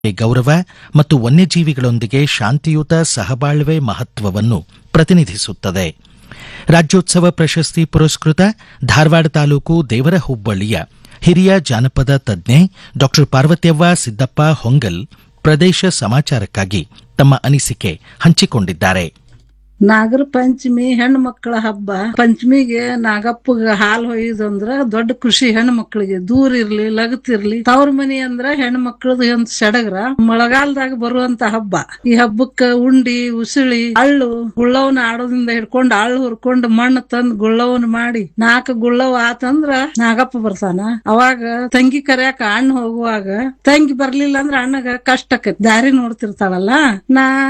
ಗೌರವ ಮತ್ತು ವನ್ಯಜೀವಿಗಳೊಂದಿಗೆ ಶಾಂತಿಯುತ ಸಹಬಾಳ್ವೆ ಮಹತ್ವವನ್ನು ಪ್ರತಿನಿಧಿಸುತ್ತದೆ ರಾಜ್ಯೋತ್ಸವ ಪ್ರಶಸ್ತಿ ಪುರಸ್ಕೃತ ಧಾರವಾಡ ತಾಲೂಕು ದೇವರ ಹುಬ್ಬಳ್ಳಿಯ ಹಿರಿಯ ಜಾನಪದ ತಜ್ಞೆ ಡಾಕ್ಟರ್ ಪಾರ್ವತ್ಯವ್ವ ಸಿದ್ದಪ್ಪ ಹೊಂಗಲ್ ಪ್ರದೇಶ ಸಮಾಚಾರಕ್ಕಾಗಿ ತಮ್ಮ ಅನಿಸಿಕೆ ಹಂಚಿಕೊಂಡಿದ್ದಾರೆ ನಾಗರ ಪಂಚಮಿ ಹೆಣ್ಣು ಮಕ್ಕಳ ಹಬ್ಬ ಪಂಚಮಿಗೆ ನಾಗಪ್ಪಗ ಹಾಲು ಹೊಯ್ಯುದಂದ್ರ ದೊಡ್ಡ ಖುಷಿ ಹೆಣ್ಣು ಮಕ್ಕಳಿಗೆ ದೂರ ಇರ್ಲಿ ಲಗತ್ತಿರ್ಲಿ ತವ್ರ ಮನಿ ಅಂದ್ರ ಹೆಣ್ಣು ಮಕ್ಕಳದು ಒಂದ್ ಸಡಗರ ಮಳೆಗಾಲದಾಗ ಬರುವಂತ ಹಬ್ಬ ಈ ಹಬ್ಬಕ್ಕ ಉಂಡಿ ಉಸುಳಿ ಅಳ್ಳು ಗುಳ್ಳವನ ಆಡೋದ್ರಿಂದ ಹಿಡ್ಕೊಂಡ್ ಅಳ್ಳು ಹುರ್ಕೊಂಡ್ ಮಣ್ಣು ತಂದ್ ಗುಳ್ಳವನ್ ಮಾಡಿ ನಾಲ್ಕು ಗುಳ್ಳವ ಆತಂದ್ರ ನಾಗಪ್ಪ ಬರ್ತಾನ ಅವಾಗ ತಂಗಿ ಕರ್ಯಾಕ ಅಣ್ಣ ಹೋಗುವಾಗ ತಂಗಿ ಬರ್ಲಿಲ್ಲ ಅಂದ್ರ ಅಣ್ಣಗ ಕಷ್ಟ ಆಕೈತಿ ದಾರಿ ನೋಡ್ತಿರ್ತಾಳಲ್ಲ ನಾ